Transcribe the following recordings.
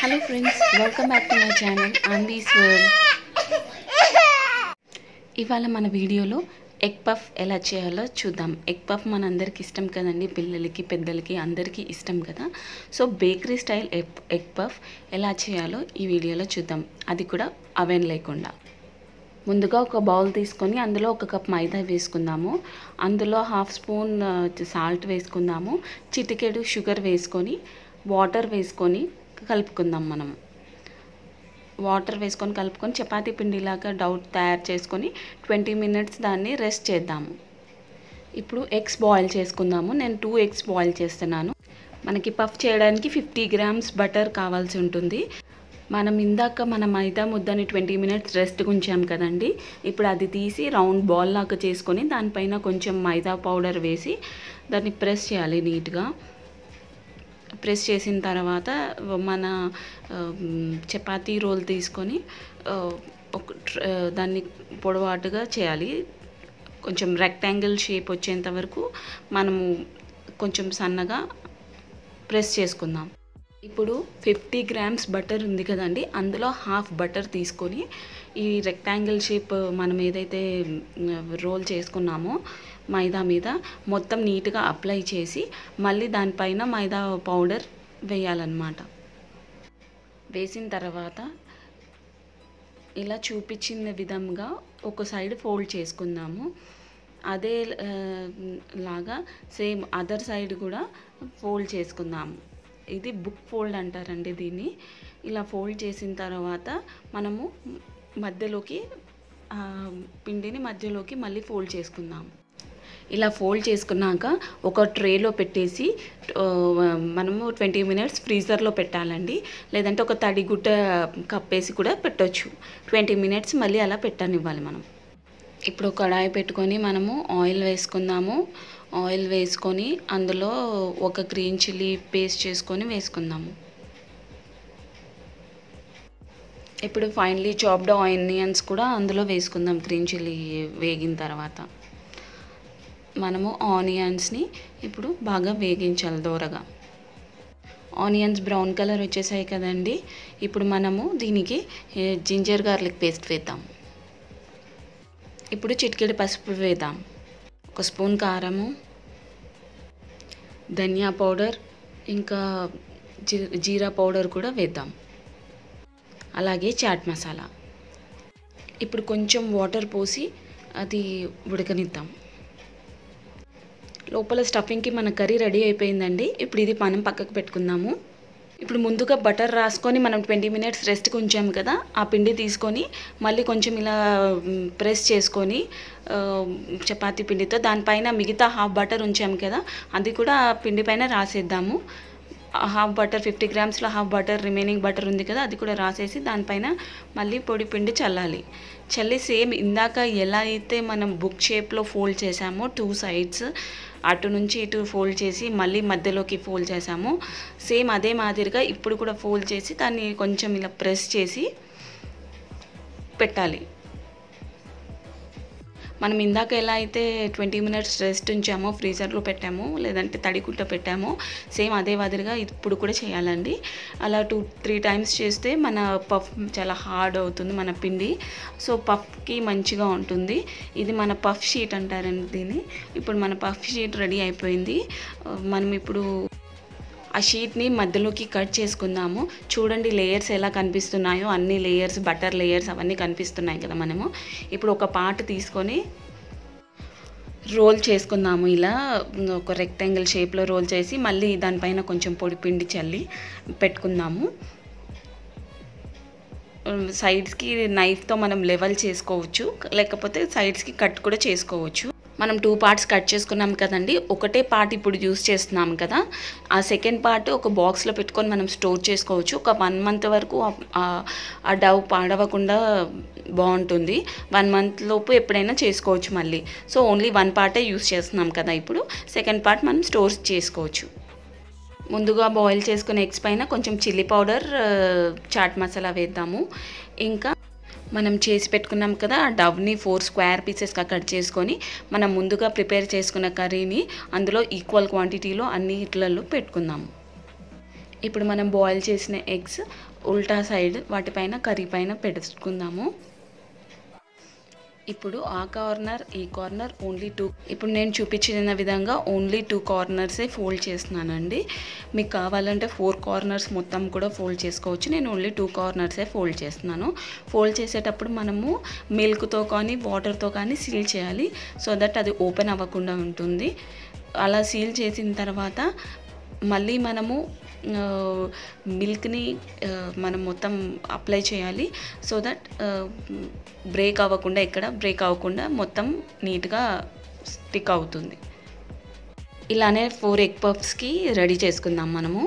hello friends welcome back to my channel ఆంబీస్ world ఇవాళ మన వీడియోలో ఎగ్ పఫ్ ఎలా చేయాలో చూద్దాం ఎగ్ పఫ్ మనందరికి ఇష్టం కదండి పిల్లలకి పెద్దలకి అందరికీ ఇష్టం కదా so bakery style egg egg puff ఎలా చేయాలో ఈ వీడియోలో చూద్దాం అది కూడా అవెన్ లేకుండా ముందుగా ఒక బౌల్ తీసుకొని అందులో ఒక కప్ మైదా వేసుకుందాము అందులో హాఫ్ స్పూన్ సాల్ట్ వేసుకుందాము చిటికెడు షుగర్ వేసుకొని వాటర్ వేసుకొని కలుపుకుందాం మనం వాటర్ వేసుకొని కలుపుకొని చపాతీ పిండిలాగా డౌట్ తయారు చేసుకొని ట్వంటీ మినిట్స్ దాన్ని రెస్ట్ చేద్దాము ఇప్పుడు ఎగ్స్ బాయిల్ చేసుకుందాము నేను టూ ఎగ్స్ బాయిల్ చేస్తున్నాను మనకి పఫ్ చేయడానికి ఫిఫ్టీ గ్రామ్స్ బటర్ కావాల్సి ఉంటుంది మనం ఇందాక మన మైదా ముద్దని ట్వంటీ మినిట్స్ రెస్ట్ ఉంచాం కదండి ఇప్పుడు అది తీసి రౌండ్ బాల్ లాగా చేసుకొని దానిపైన కొంచెం మైదా పౌడర్ వేసి దాన్ని ప్రెస్ చేయాలి నీట్గా ప్రెస్ చేసిన తర్వాత మన చపాతీ రోల్ తీసుకొని ఒక దాన్ని పొడవాటుగా చేయాలి కొంచెం రెక్టాంగిల్ షేప్ వచ్చేంత వరకు మనము కొంచెం సన్నగా ప్రెస్ చేసుకుందాం ఇప్పుడు ఫిఫ్టీ గ్రామ్స్ బటర్ ఉంది కదండి అందులో హాఫ్ బటర్ తీసుకొని ఈ రెక్టాంగిల్ షేప్ మనం ఏదైతే రోల్ చేసుకున్నామో మైదా మీద మొత్తం నీట్గా అప్లై చేసి మళ్ళీ దానిపైన మైదా పౌడర్ వేయాలన్నమాట వేసిన తర్వాత ఇలా చూపించిన విధంగా ఒక సైడ్ ఫోల్డ్ చేసుకుందాము అదే లాగా సేమ్ అదర్ సైడ్ కూడా ఫోల్డ్ చేసుకుందాము ఇది బుక్ ఫోల్డ్ అంటారండి దీన్ని ఇలా ఫోల్డ్ చేసిన తర్వాత మనము మధ్యలోకి పిండిని మధ్యలోకి మళ్ళీ ఫోల్డ్ చేసుకుందాం ఇలా ఫోల్డ్ చేసుకున్నాక ఒక ట్రేలో పెట్టేసి మనము ట్వంటీ మినిట్స్ ఫ్రీజర్లో పెట్టాలండి లేదంటే ఒక తడి గుట్ట కప్పేసి కూడా పెట్టొచ్చు ట్వంటీ మినిట్స్ మళ్ళీ అలా పెట్టనివ్వాలి మనం ఇప్పుడు కడాయి పెట్టుకొని మనము ఆయిల్ వేసుకుందాము ఆయిల్ వేసుకొని అందులో ఒక గ్రీన్ చిల్లీ పేస్ట్ చేసుకొని వేసుకుందాము ఇప్పుడు ఫైనలీ చాప్డ్ ఆనియన్స్ కూడా అందులో వేసుకుందాం గ్రీన్ చిల్లీ వేగిన తర్వాత మనము ఆనియన్స్ని ఇప్పుడు బాగా వేగించాలి దూరగా ఆనియన్స్ బ్రౌన్ కలర్ వచ్చేసాయి కదండి ఇప్పుడు మనము దీనికి జింజర్ గార్లిక్ పేస్ట్ వేద్దాం ఇప్పుడు చిటికెడు పసుపు వేద్దాం ఒక స్పూన్ కారము ధనియా పౌడర్ ఇంకా జీ జీరా పౌడర్ కూడా వేద్దాం అలాగే చాట్ మసాలా ఇప్పుడు కొంచెం వాటర్ పోసి అది ఉడకనిద్దాం లోపల స్టఫింగ్కి మన కర్రీ రెడీ అయిపోయిందండి ఇప్పుడు ఇది మనం పక్కకు పెట్టుకుందాము ఇప్పుడు ముందుగా బటర్ రాసుకొని మనం ట్వంటీ మినిట్స్ రెస్ట్కి ఉంచాము కదా ఆ పిండి తీసుకొని మళ్ళీ కొంచెం ఇలా ప్రెస్ చేసుకొని చపాతీ పిండితో దానిపైన మిగతా హాఫ్ బటర్ ఉంచాము కదా అది కూడా పిండి పైన రాసేద్దాము హాఫ్ బటర్ ఫిఫ్టీ గ్రామ్స్లో హాఫ్ బటర్ రిమైనింగ్ బటర్ ఉంది కదా అది కూడా రాసేసి దానిపైన మళ్ళీ పొడి పిండి చల్లాలి చల్లి సేమ్ ఇందాక ఎలా అయితే మనం బుక్ షేప్లో ఫోల్డ్ చేసామో టూ సైడ్స్ అటు నుంచి ఇటు ఫోల్డ్ చేసి మళ్ళీ మధ్యలోకి ఫోల్డ్ చేసాము సేమ్ అదే మాదిరిగా ఇప్పుడు కూడా ఫోల్డ్ చేసి దాన్ని కొంచెం ఇలా ప్రెస్ చేసి పెట్టాలి మనం ఇందాక ఎలా అయితే ట్వంటీ మినిట్స్ రెస్ట్ ఉంచామో ఫ్రీజర్లో పెట్టామో లేదంటే తడిగుట్ట పెట్టామో సేమ్ అదే మాదిరిగా ఇప్పుడు కూడా చేయాలండి అలా టూ త్రీ టైమ్స్ చేస్తే మన పఫ్ చాలా హార్డ్ అవుతుంది మన పిండి సో పఫ్కి మంచిగా ఉంటుంది ఇది మన పఫ్ షీట్ అంటారండి దీన్ని ఇప్పుడు మన పఫ్ షీట్ రెడీ అయిపోయింది మనం ఇప్పుడు ఆ షీట్ని మధ్యలోకి కట్ చేసుకుందాము చూడండి లేయర్స్ ఎలా కనిపిస్తున్నాయో అన్ని లేయర్స్ బటర్ లేయర్స్ అవన్నీ కనిపిస్తున్నాయి కదా మనము ఇప్పుడు ఒక పార్ట్ తీసుకొని రోల్ చేసుకుందాము ఇలా ఒక రెక్టాంగిల్ షేప్లో రోల్ చేసి మళ్ళీ దానిపైన కొంచెం పొడి పిండి చల్లి పెట్టుకుందాము సైడ్స్కి నైఫ్తో మనం లెవెల్ చేసుకోవచ్చు లేకపోతే సైడ్స్కి కట్ కూడా చేసుకోవచ్చు మనం టూ పార్ట్స్ కట్ చేసుకున్నాం కదండి ఒకటే పార్ట్ ఇప్పుడు యూస్ చేస్తున్నాం కదా ఆ సెకండ్ పార్ట్ ఒక బాక్స్లో పెట్టుకొని మనం స్టోర్ చేసుకోవచ్చు ఒక వన్ మంత్ వరకు ఆ డవ్ పాడవకుండా బాగుంటుంది వన్ మంత్ లోపు ఎప్పుడైనా చేసుకోవచ్చు మళ్ళీ సో ఓన్లీ వన్ పార్టే యూస్ చేస్తున్నాం కదా ఇప్పుడు సెకండ్ పార్ట్ మనం స్టోర్ చేసుకోవచ్చు ముందుగా బాయిల్ చేసుకున్న ఎగ్స్ పైన కొంచెం చిల్లీ పౌడర్ చాట్ మసాలా వేద్దాము ఇంకా మనం చేసి పెట్టుకున్నాం కదా ఆ డవ్ని ఫోర్ స్క్వేర్ పీసెస్గా కట్ చేసుకొని మనం ముందుగా ప్రిపేర్ చేసుకున్న కర్రీని అందులో ఈక్వల్ క్వాంటిటీలో అన్ని ఇట్లలో పెట్టుకుందాము ఇప్పుడు మనం బాయిల్ చేసిన ఎగ్స్ ఉల్టా సైడ్ వాటిపైన కర్రీ పైన పెట్టుకుందాము ఇప్పుడు ఆ కార్నర్ ఈ కార్నర్ ఓన్లీ టూ ఇప్పుడు నేను చూపించిన విధంగా ఓన్లీ టూ కార్నర్సే ఫోల్డ్ చేస్తున్నానండి మీకు కావాలంటే ఫోర్ కార్నర్స్ మొత్తం కూడా ఫోల్డ్ చేసుకోవచ్చు నేను ఓన్లీ టూ కార్నర్సే ఫోల్డ్ చేస్తున్నాను ఫోల్డ్ చేసేటప్పుడు మనము మిల్క్తో కానీ వాటర్తో కానీ సీల్ చేయాలి సో దట్ అది ఓపెన్ అవ్వకుండా ఉంటుంది అలా సీల్ చేసిన తర్వాత మళ్ళీ మనము ఆ, మిల్క్ని ఆ, మనం మొత్తం అప్లై చేయాలి సో దట్ బ్రేక్ అవ్వకుండా ఎక్కడ బ్రేక్ అవ్వకుండా మొత్తం నీట్గా స్టిక్ అవుతుంది ఇలానే ఫోర్ ఎగ్ పఫ్స్కి రెడీ చేసుకుందాం మనము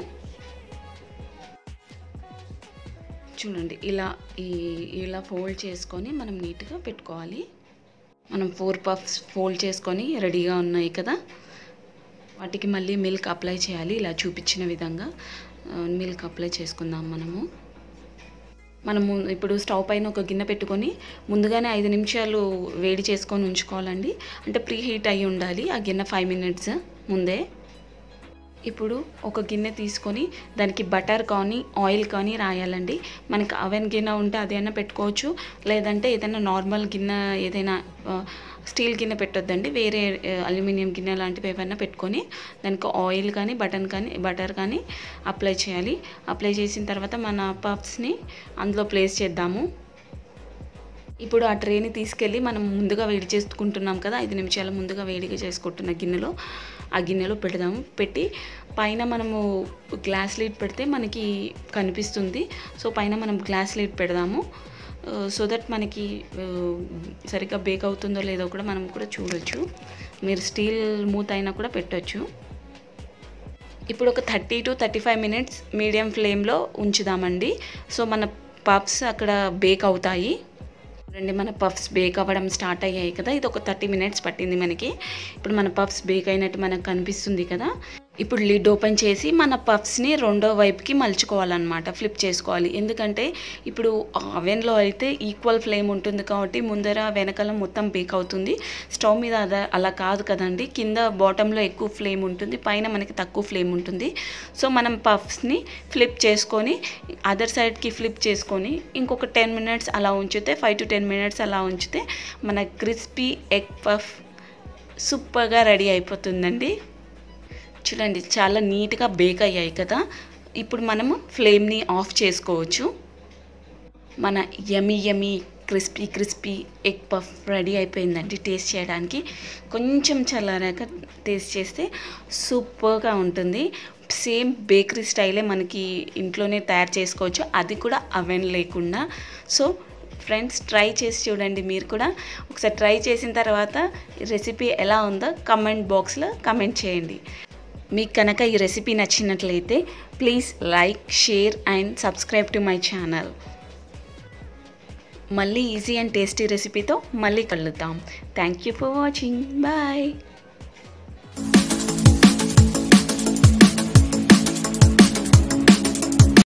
చూడండి ఇలా ఈ ఇలా ఫోల్డ్ చేసుకొని మనం నీట్గా పెట్టుకోవాలి మనం ఫోర్ పఫ్స్ ఫోల్డ్ చేసుకొని రెడీగా ఉన్నాయి కదా వాటికి మళ్ళీ మిల్క్ అప్లై చేయాలి ఇలా చూపించిన విధంగా మిల్క్ అప్లై చేసుకుందాం మనము మనము ఇప్పుడు స్టవ్ పైన ఒక గిన్నె పెట్టుకొని ముందుగానే ఐదు నిమిషాలు వేడి చేసుకొని ఉంచుకోవాలండి అంటే ప్రీ హీట్ అయి ఉండాలి ఆ గిన్నె ఫైవ్ మినిట్స్ ముందే ఇప్పుడు ఒక గిన్నె తీసుకొని దానికి బటర్ కానీ ఆయిల్ కానీ రాయాలండి మనకి అవెన్ గిన్నె ఉంటే అదైనా పెట్టుకోవచ్చు లేదంటే ఏదైనా నార్మల్ గిన్నె ఏదైనా ఆ, స్టీల్ గిన్నె పెట్టొద్దండి వేరే ఆ, అల్యూమినియం గిన్నె లాంటివి ఏమైనా పెట్టుకొని దానికి ఆయిల్ కానీ బటన్ కానీ బటర్ కానీ అప్లై చేయాలి అప్లై చేసిన తర్వాత మన పఫ్స్ని అందులో ప్లేస్ చేద్దాము ఇప్పుడు ఆ ట్రేని తీసుకెళ్ళి మనం ముందుగా వేడి చేసుకుంటున్నాం కదా ఐదు నిమిషాల ముందుగా వేడిగా చేసుకుంటున్న గిన్నెలో ఆ గిన్నెలో పెడదాము పెట్టి పైన మనము గ్లాస్ లీడ్ పెడితే మనకి కనిపిస్తుంది సో పైన మనం గ్లాస్ లీడ్ పెడదాము సో దట్ మనకి ఆ, సరిగ్గా బేక్ అవుతుందో లేదో కూడా మనం కూడా చూడొచ్చు మీరు స్టీల్ మూత అయినా కూడా పెట్టొచ్చు ఇప్పుడు ఒక thirty to thirty five minutes medium ఫ్లేమ్లో ఉంచుదామండి సో మన పఫ్స్ అక్కడ బేక్ అవుతాయి రండి మన పఫ్స్ బేక్ అవ్వడం స్టార్ట్ అయ్యాయి కదా ఇది ఒక థర్టీ మినిట్స్ పట్టింది మనకి ఇప్పుడు మన పఫ్స్ బేక్ అయినట్టు మనకు కనిపిస్తుంది కదా ఇప్పుడు లిడ్ ఓపెన్ చేసి మన పఫ్స్ని రెండో వైపుకి మలుచుకోవాలన్నమాట ఫ్లిప్ చేసుకోవాలి ఎందుకంటే ఇప్పుడు అవెన్లో అయితే ఈక్వల్ ఫ్లేమ్ ఉంటుంది కాబట్టి ముందర వెనకాల మొత్తం బేక్ అవుతుంది స్టవ్ మీద అద అలా కాదు కదండి కింద బాటంలో ఎక్కువ ఫ్లేమ్ ఉంటుంది పైన మనకి తక్కువ ఫ్లేమ్ ఉంటుంది సో మనం పఫ్స్ని ఫ్లిప్ చేసుకొని అదర్ సైడ్కి ఫ్లిప్ చేసుకొని ఇంకొక టెన్ మినిట్స్ అలా ఉంచితే ఫైవ్ టు టెన్ మినిట్స్ అలా ఉంచితే మన క్రిస్పీ ఎగ్ పఫ్ సూపర్గా రెడీ అయిపోతుందండి చూడండి చాలా నీట్గా బేక్ అయ్యాయి కదా ఇప్పుడు మనము ఫ్లేమ్ని ఆఫ్ చేసుకోవచ్చు మన yummy yummy crispy crispy egg puff ready అయిపోయిందండి టేస్ట్ చేయడానికి కొంచెం చల్లారాక టేస్ట్ చేస్తే సూపర్గా ఉంటుంది సేమ్ బేకరీ స్టైలే మనకి ఇంట్లోనే తయారు చేసుకోవచ్చు అది కూడా అవెన్ లేకుండా సో ఫ్రెండ్స్ ట్రై చేసి చూడండి మీరు కూడా ఒకసారి ట్రై చేసిన తర్వాత రెసిపీ ఎలా ఉందో కమెంట్ బాక్స్లో కమెంట్ చేయండి మీకు కనుక ఈ రెసిపీ నచ్చినట్లయితే please like share and subscribe to my channel మళ్ళీ ఈజీ అండ్ టేస్టీ రెసిపీతో మళ్ళీ కలుద్దాం thank you for watching bye